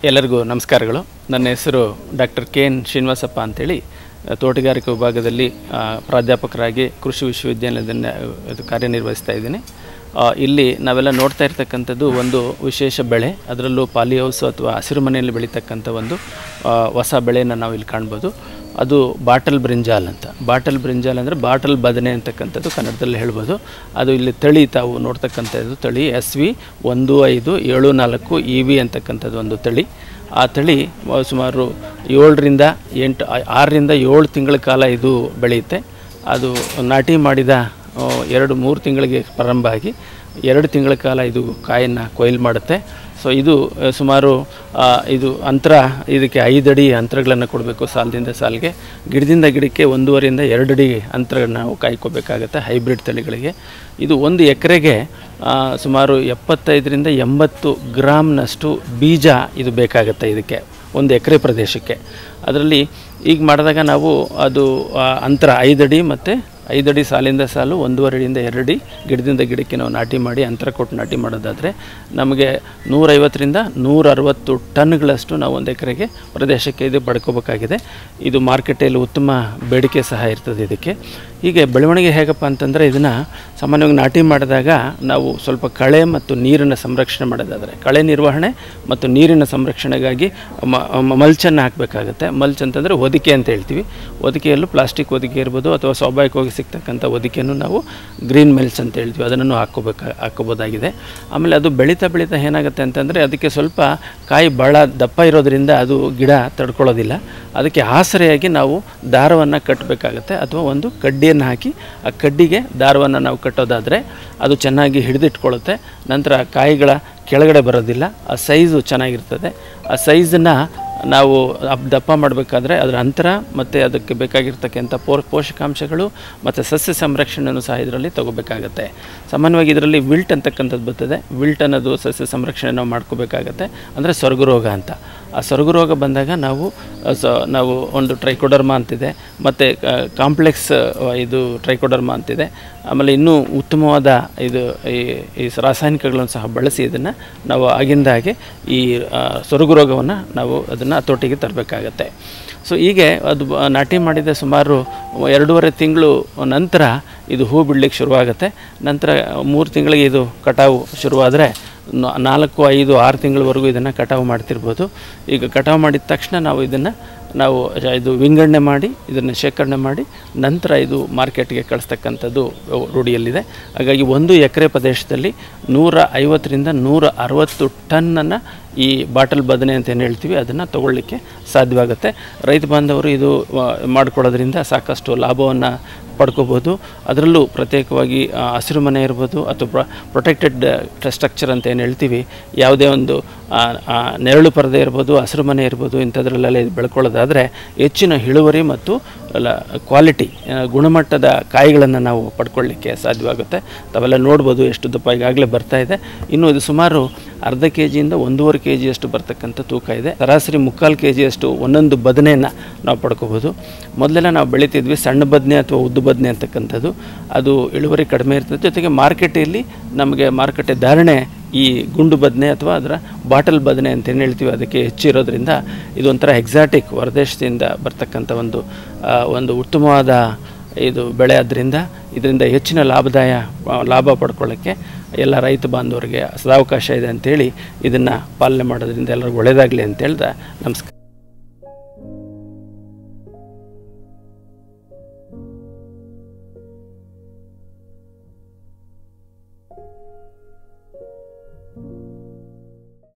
ಎಲ್ಲರಿಗೂ ನಮಸ್ಕಾರಗಳು ನನ್ನ ಹೆಸರು ಡಾಕ್ಟರ್ ಕೆ ಎನ್ ಶ್ರೀನಿವಾಸಪ್ಪ ಅಂತೇಳಿ ಆ, ತೋಟಗಾರಿಕೆ ವಿಭಾಗದಲ್ಲಿ ಆ, ಪ್ರಾಧ್ಯಾಪಕರಾಗಿ ಕೃಷಿ ವಿಶ್ವವಿದ್ಯಾಲಯದಲ್ಲಿ ಆ, ಇದು ಕಾರ್ಯನಿರ್ವಹಿಸ್ತಾ ಇದ್ದೀನಿ ಆ, ಇಲ್ಲಿ ನಾವೆಲ್ಲ ನೋಡ್ತಾ ಇರ್ತಕ್ಕಂಥದ್ದು ಒಂದು ವಿಶೇಷ ಬೆಳೆ ಅದರಲ್ಲೂ ಪಾಲಿ ಹೌಸ್ ಅಥವಾ ಹಸಿರು ಮನೆಯಲ್ಲಿ ಬೆಳೀತಕ್ಕಂಥ ಒಂದು ಆ, ಹೊಸ ಬೆಳೆಯನ್ನು ನಾವು ಇಲ್ಲಿ ಕಾಣ್ಬೋದು ಅದು ಬಾಟಲ್ ಬ್ರಿಂಜಾಲ್ ಅಂತ ಬಾಟಲ್ ಬ್ರಿಂಜಾಲ್ ಅಂದರೆ ಬಾಟಲ್ ಬದನೆ ಅಂತಕ್ಕಂಥದ್ದು ಕನ್ನಡದಲ್ಲಿ ಹೇಳ್ಬೋದು ಅದು ಇಲ್ಲಿ ತಳಿ ತಾವು ನೋಡ್ತಕ್ಕಂಥದ್ದು ತಳಿ ಎಸ್ ವಿ ಒಂದು ಐದು ಏಳು ನಾಲ್ಕು ಇ ವಿ ಅಂತಕ್ಕಂಥದ್ದು ಒಂದು ತಳಿ ಆ ತಳಿ ವ- ಸುಮಾರು ಏಳರಿಂದ ಎಂಟು ಆ- ಆರರಿಂದ ಏಳು ತಿಂಗಳ ಕಾಲ ಇದು ಬೆಳೆಯುತ್ತೆ ಅದು ನಾಟಿ ಮಾಡಿದ ಆ, ಎರಡು ಮೂರು ತಿಂಗಳಿಗೆ ಪ್ರಾರಂಭ ಆಗಿ ಎರಡು ತಿಂಗಳ ಕಾಲ ಇದು ಕಾಯನ್ನು ಕೊಯ್ಲು ಮಾಡುತ್ತೆ ಸೊ ಇದು ಆ, ಸುಮಾರು ಆ, ಇದು ಅಂತರ ಇದಕ್ಕೆ ಐದಡಿ ಅಂತರಗಳನ್ನು ಕೊಡಬೇಕು ಸಾಲದಿಂದ ಸಾಲಿಗೆ ಗಿಡದಿಂದ ಗಿಡಕ್ಕೆ ಒಂದೂವರೆಯಿಂದ ಎರಡು ಅಡಿ ಅಂತರ ನಾವು ಕಾಯ್ಕೋಬೇಕಾಗತ್ತೆ ಹೈಬ್ರಿಡ್ ತಳಿಗಳಿಗೆ ಇದು ಒಂದು ಎಕರೆಗೆ ಸುಮಾರು ಎಪ್ಪತ್ತೈದರಿಂದ ಎಂಬತ್ತು ಗ್ರಾಮ್ನಷ್ಟು ಬೀಜ ಇದು ಬೇಕಾಗುತ್ತೆ ಇದಕ್ಕೆ ಒಂದು ಎಕರೆ ಪ್ರದೇಶಕ್ಕೆ ಅದರಲ್ಲಿ ಈಗ ಮಾಡಿದಾಗ ನಾವು ಅದು ಆ, ಅಂತರ ಐದಡಿ ಮತ್ತು ಐದಡಿ ಸಾಲಿಂದ ಸಾಲು ಒಂದೂವರೆ ಅಡಿಯಿಂದ ಎರಡಡಿ ಗಿಡದಿಂದ ಗಿಡಕ್ಕೆ ನಾವು ನಾಟಿ ಮಾಡಿ ಅಂತರ ಕೊಟ್ಟು ನಾಟಿ ಮಾಡೋದಾದರೆ ನಮಗೆ ನೂರೈವತ್ತರಿಂದ ನೂರ ಅರವತ್ತು ಟನ್ಗಳಷ್ಟು ನಾವು ಒಂದು ಎಕರೆಗೆ ಪ್ರದೇಶಕ್ಕೆ ಇದು ಪಡ್ಕೋಬೇಕಾಗಿದೆ ಇದು ಮಾರ್ಕೆಟಲ್ಲಿ ಉತ್ತಮ ಬೇಡಿಕೆ ಸಹ ಇರ್ತದೆ ಇದಕ್ಕೆ ಹೀಗೆ ಬೆಳವಣಿಗೆ ಹೇಗಪ್ಪ ಅಂತಂದರೆ ಇದನ್ನು ಸಾಮಾನ್ಯವಾಗಿ ನಾಟಿ ಮಾಡಿದಾಗ ನಾವು ಸ್ವಲ್ಪ ಕಳೆ ಮತ್ತು ನೀರನ್ನು ಸಂರಕ್ಷಣೆ ಮಾಡೋದಾದರೆ ಕಳೆ ನಿರ್ವಹಣೆ ಮತ್ತು ನೀರಿನ ಸಂರಕ್ಷಣೆಗಾಗಿ ಮ- ಮ- ಮಲ್ಚನ್ನು ಹಾಕಬೇಕಾಗತ್ತೆ ಮಲ್ಚ್ ಅಂತಂದರೆ ಹೊದಿಕೆ ಅಂತ ಹೇಳ್ತೀವಿ ಹೊದಿಕೆಯಲ್ಲೂ ಪ್ಲಾಸ್ಟಿಕ್ ಹೊದಿಕೆ ಇರ್ಬೋದು ಅಥವಾ ಸ್ವಾಭಾವಿಕವಾಗಿ ಸಿಗ್ತಕ್ಕಂಥ ಹೊದಿಕೆಯನ್ನು ನಾವು ಗ್ರೀನ್ ಮೆಲ್ಸ್ ಅಂತ ಹೇಳ್ತೀವಿ ಅದನ್ನು ಹಾಕ್ಕೋಬೇಕು ಹಾಕ್ಕೋಬೋದಾಗಿದೆ ಆಮೇಲೆ ಅದು ಬೆಳೀತಾ ಬೆಳೀತಾ ಏನಾಗುತ್ತೆ ಅಂತಂದರೆ ಅದಕ್ಕೆ ಸ್ವಲ್ಪ ಕಾಯಿ ಭಾಳ ದಪ್ಪ ಇರೋದ್ರಿಂದ ಅದು ಗಿಡ ತಡ್ಕೊಳ್ಳೋದಿಲ್ಲ ಅದಕ್ಕೆ ಆಸರೆಯಾಗಿ ನಾವು ದಾರವನ್ನು ಕಟ್ಟಬೇಕಾಗತ್ತೆ ಅಥವಾ ಒಂದು ಕಡ್ಡಿಯನ್ನು ಹಾಕಿ ಆ ಕಡ್ಡಿಗೆ ದಾರವನ್ನು ನಾವು ಕಟ್ಟೋದಾದರೆ ಅದು ಚೆನ್ನಾಗಿ ಹಿಡಿದಿಟ್ಕೊಳ್ಳುತ್ತೆ ನಂತರ ಕಾಯಿಗಳ ಕೆಳಗಡೆ ಬರೋದಿಲ್ಲ ಆ ಸೈಜು ಚೆನ್ನಾಗಿರ್ತದೆ ಆ ಸೈಜನ್ನು ನಾವು ಅಪ್ ದಪ್ಪ ಮಾಡಬೇಕಾದ್ರೆ ಅದರ ಅಂತರ ಮತ್ತು ಅದಕ್ಕೆ ಬೇಕಾಗಿರ್ತಕ್ಕಂಥ ಪೋ ಪೋಷಕಾಂಶಗಳು ಮತ್ತು ಸಸ್ಯ ಸಂರಕ್ಷಣೆಯನ್ನು ಸಹ ಇದರಲ್ಲಿ ತಗೋಬೇಕಾಗತ್ತೆ ಸಾಮಾನ್ಯವಾಗಿ ಇದರಲ್ಲಿ ವಿಲ್ಟ್ ಅಂತಕ್ಕಂಥದ್ದು ಬರ್ತದೆ ವಿಲ್ಟ್ ಅನ್ನೋದು ಸಸ್ಯ ಸಂರಕ್ಷಣೆ ನಾವು ಮಾಡ್ಕೋಬೇಕಾಗತ್ತೆ ಅಂದರೆ ಸ್ವರ್ಗರೋಗ ಅಂತ ಆ ಸ್ವರ್ಗರೋಗ ಬಂದಾಗ ನಾವು ಅ, ಸ ನಾವು ಒಂದು ಟ್ರೈಕೋಡರ್ಮಾ ಅಂತಿದೆ ಮತ್ತು ಕಾಂಪ್ಲೆಕ್ಸ್ ಇದು ಟ್ರೈಕೋಡರ್ಮಾ ಅಂತಿದೆ ಆಮೇಲೆ ಇನ್ನೂ ಉತ್ತಮವಾದ ಇದು ಈ ಈ ರಾಸಾಯನಿಕಗಳನ್ನು ಸಹ ಬಳಸಿ ಇದನ್ನು ನಾವು ಆಗಿಂದಾಗೆ ಈ ಆ, ಸೊರಗು ನಾವು ಅದನ್ನು ಹತೋಟಿಗೆ ತರಬೇಕಾಗತ್ತೆ ಸೊ ಹೀಗೆ ಅದು ಬ- ನಾಟಿ ಮಾಡಿದ ಸುಮಾರು ಎರಡೂವರೆ ತಿಂಗಳು ನಂತರ ಇದು ಹೂ ಬಿಡ್ಲಿಕ್ಕೆ ಶುರುವಾಗುತ್ತೆ ನಂತರ ಮೂರು ತಿಂಗಳಿಗೆ ಇದು ಕಟಾವು ಶುರುವಾದರೆ ನ- ನಾಲ್ಕು ಐದು ಆರು ತಿಂಗಳವರೆಗೂ ಇದನ್ನು ಕಟಾವು ಮಾಡ್ತಿರ್ಬೋದು ಈಗ ಕಟಾವು ಮಾಡಿದ ತಕ್ಷಣ ನಾವು ಇದನ್ನು ನಾವು ಜ- ಇದು ವಿಂಗಡಣೆ ಮಾಡಿ ಇದನ್ನು ಶೇಖರಣೆ ಮಾಡಿ ನಂತರ ಇದು ಮಾರ್ಕೆಟ್ಗೆ ಕಳಿಸ್ತಕ್ಕಂಥದ್ದು ರೂಢಿಯಲ್ಲಿದೆ ಹಾಗಾಗಿ ಒಂದು ಎಕರೆ ಪ್ರದೇಶದಲ್ಲಿ ನೂರ ಐವತ್ತರಿಂದ ನೂರ ಅರವತ್ತು ಟನ್ನನ್ನು ಈ ಬಾಟಲ್ ಬದನೆ ಅಂತ ಏನು ಹೇಳ್ತೀವಿ ಅದನ್ನು ತಗೊಳ್ಳಿಕ್ಕೆ ಸಾಧ್ಯವಾಗುತ್ತೆ ರೈತ ಬಾಂಧವರು ಇದು ಆ, ಮಾಡ್ಕೊಳ್ಳೋದ್ರಿಂದ ಸಾಕಷ್ಟು ಲಾಭವನ್ನು ಪಡ್ಕೋಬೋದು ಅದರಲ್ಲೂ ಪ್ರತ್ಯೇಕವಾಗಿ ಆ, ಹಸಿರು ಮನೆ ಇರ್ಬೋದು ಅಥವಾ ಪ್ರೊಟೆಕ್ಟೆಡ್ ಸ್ಟ್ರಕ್ಚರ್ ಅಂತ ಏನು ಹೇಳ್ತೀವಿ ಯಾವುದೇ ಒಂದು ಆ, ಆ, ನೆರಳು ಪರದೆ ಇರ್ಬೋದು ಹಸಿರು ಮನೆ ಇರ್ಬೋದು ಇಂಥದ್ರಲ್ಲೆಲ್ಲ ಇದು ಬೆಳ್ಕೊಳ್ಳೋದಾದರೆ ಹೆಚ್ಚಿನ ಇಳುವರಿ ಮತ್ತು ಕ್ವಾಲಿಟಿ ಗುಣಮಟ್ಟದ ಕಾಯಿಗಳನ್ನು ನಾವು ಪಡ್ಕೊಳ್ಳಿಕ್ಕೆ ಸಾಧ್ಯವಾಗುತ್ತೆ ತಾವೆಲ್ಲ ನೋಡ್ಬೋದು ಎಷ್ಟು ದಪ್ಪ ಈಗಾಗಲೇ ಬರ್ತಾ ಇದೆ ಇನ್ನು ಇದು ಸುಮಾರು ಅರ್ಧ ಕೆ ಜಿಯಿಂದ ಒಂದೂವರೆ ಕೆ ಜಿಯಷ್ಟು ಬರ್ತಕ್ಕಂಥ ತೂಕ ಇದೆ ಸರಾಸರಿ ಮುಕ್ಕಾಲು ಕೆ ಜಿಯಷ್ಟು ಒಂದೊಂದು ಬದನೆಯನ್ನು ನಾವು ಪಡ್ಕೋಬೋದು ಮೊದಲೆಲ್ಲ ನಾವು ಬೆಳಿತಿದ್ವಿ ಸಣ್ಣ ಬದನೆ ಅಥವಾ ಉದ್ದು ಬದನೆ ಅಂತಕ್ಕಂಥದ್ದು ಅದು ಇಳುವರಿ ಕಡಿಮೆ ಇರ್ತದೆ ಜೊತೆಗೆ ಮಾರ್ಕೆಟಲ್ಲಿ ನಮಗೆ ಮಾರುಕಟ್ಟೆ ಧಾರಣೆ ಈ ಗುಂಡು ಬದನೆ ಅಥವಾ ಅದರ ಬಾಟಲ್ ಬದನೆ ಅಂತ ಏನು ಹೇಳ್ತೀವಿ ಅದಕ್ಕೆ ಹೆಚ್ಚಿರೋದ್ರಿಂದ ಇದೊಂಥರ ಎಕ್ಸಾಟಿಕ್ ಹೊರದೇಶದಿಂದ ಬರ್ತಕ್ಕಂಥ ಒಂದು ಆ, ಒಂದು ಉತ್ತಮವಾದ ಇದು ಬೆಳೆ ಆದ್ದರಿಂದ ಇದರಿಂದ ಹೆಚ್ಚಿನ ಲಾಭದಾಯ ಆ, ಲಾಭ ಪಡ್ಕೊಳ್ಳೋಕ್ಕೆ ಎಲ್ಲ ರೈತ ಬಾಂಧವರಿಗೆ ಸದಾವಕಾಶ ಇದೆ ಅಂತೇಳಿ ಇದನ್ನು ಪಾಲನೆ ಮಾಡೋದ್ರಿಂದ ಎಲ್ಲರಿಗೂ ಒಳ್ಳೆಯದಾಗಲಿ ಅಂತ ಹೇಳ್ದ ನಮಸ್ಕಾರ